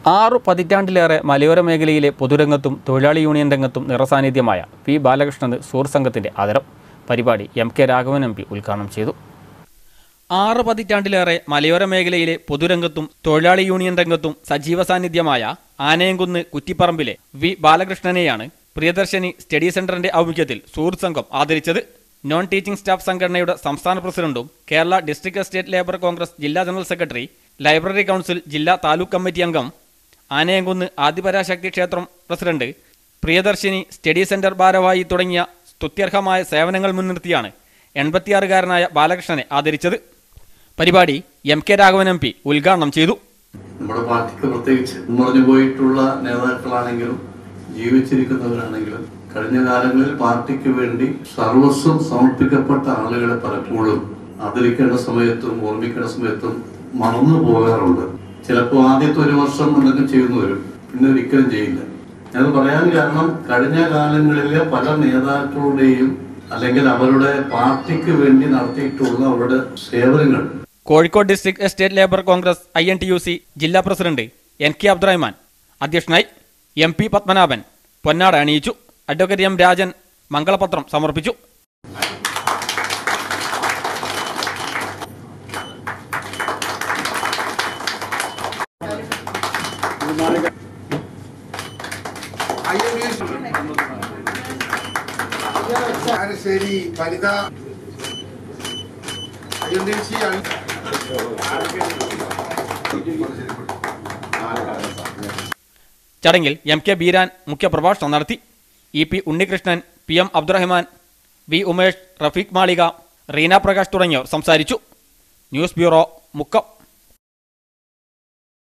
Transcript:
ആറു പതിറ്റാണ്ടിലേറെ മലയോര മേഖലയിലെ പൊതുരംഗത്തും തൊഴിലാളി യൂണിയൻ രംഗത്തും നിറസാന്നിധ്യമായ പി ബാലകൃഷ്ണന് സൂർ സംഘത്തിന്റെ ആദരം പരിപാടി M K Raghavan M P ഉദ്ഘാടനം ചെയ്തു ആറ് പതിറ്റാണ്ടിലേറെ മലയോര മേഖലയിലെ പൊതുരംഗത്തും തൊഴിലാളി യൂണിയൻ രംഗത്തും സജീവ സാന്നിധ്യമായ ആനയംകുന്ന് കുറ്റിപ്പറമ്പിലെ വി ബാലകൃഷ്ണനെയാണ് പ്രിയദർശിനി സ്റ്റഡി സെന്ററിന്റെ ആഭിമുഖ്യത്തിൽ സുഹൃത്ത് സംഘം ആദരിച്ചത് നോൺ ടീച്ചിംഗ് സ്റ്റാഫ് സംഘടനയുടെ സംസ്ഥാന പ്രസിഡന്റും Kerala district estate labour Congress ജില്ലാ ജനറൽ സെക്രട്ടറി ലൈബ്രറി കൗൺസിൽ ജില്ലാ താലൂക്ക് കമ്മിറ്റി അംഗം ആനയംകുന്ന് ആദിപരാശക്തി ക്ഷേത്രം പ്രസിഡന്റ് പ്രിയദർശിനി സ്റ്റഡി സെന്റർ ഭാരവാഹി തുടങ്ങിയ സ്തുത്യർഹമായ സേവനങ്ങൾ മുൻനിർത്തിയാണ് എൺപത്തിയാറുകാരനായ ബാലകൃഷ്ണനെ ആദരിച്ചത് പരിപാടി M K Raghavan M P ഉദ്ഘാടനം ചെയ്തു നമ്മുടെ പാർട്ടിക്ക് പ്രത്യേകിച്ച് മറിഞ്ഞു പോയിട്ടുള്ള നേതാക്കളാണെങ്കിലും ജീവിച്ചിരിക്കുന്നവരാണെങ്കിലും കഴിഞ്ഞ കാലങ്ങളിൽ പാർട്ടിക്ക് വേണ്ടി സർവസ്വം സമർപ്പിക്കപ്പെട്ട ആളുകളെ പലപ്പോഴും ആദരിക്കേണ്ട സമയത്തും ഓർമ്മിക്കേണ്ട സമയത്തും മറന്നു പോകാറുണ്ട് ചിലപ്പോൾ ആദ്യത്തെ ഒരു വർഷം എന്തെങ്കിലും ചെയ്യുന്നു വരും പിന്നെ ഒരിക്കലും ചെയ്യില്ല ഞാനത് പറയാൻ കാരണം കഴിഞ്ഞ കാലങ്ങളിലെ പല നേതാക്കളുടെയും അല്ലെങ്കിൽ അവരുടെ പാർട്ടിക്ക് വേണ്ടി നടത്തിയിട്ടുള്ള അവരുടെ സേവനങ്ങൾ Kozhikode district estate labour Congress I N T U C ജില്ലാ പ്രസിഡന്റ് എൻ കെ അബ്ദുറഹ്മാൻ അധ്യക്ഷനായി എം പി പത്മനാഭൻ പൊന്നാട അണിയിച്ചു അഡ്വക്കേറ്റ് എം രാജൻ മംഗളപത്രം സമർപ്പിച്ചു ശരി വനിത അയ്യന്തേശി ചടങ്ങിൽ എം കെ ബീരാൻ മുഖ്യപ്രഭാഷണം നടത്തി E P Unnikrishnan P M Abdurahman V Umesh Rafeeq Malika Reena Prakash തുടങ്ങിയവർ സംസാരിച്ചു ന്യൂസ് ബ്യൂറോ മുക്കം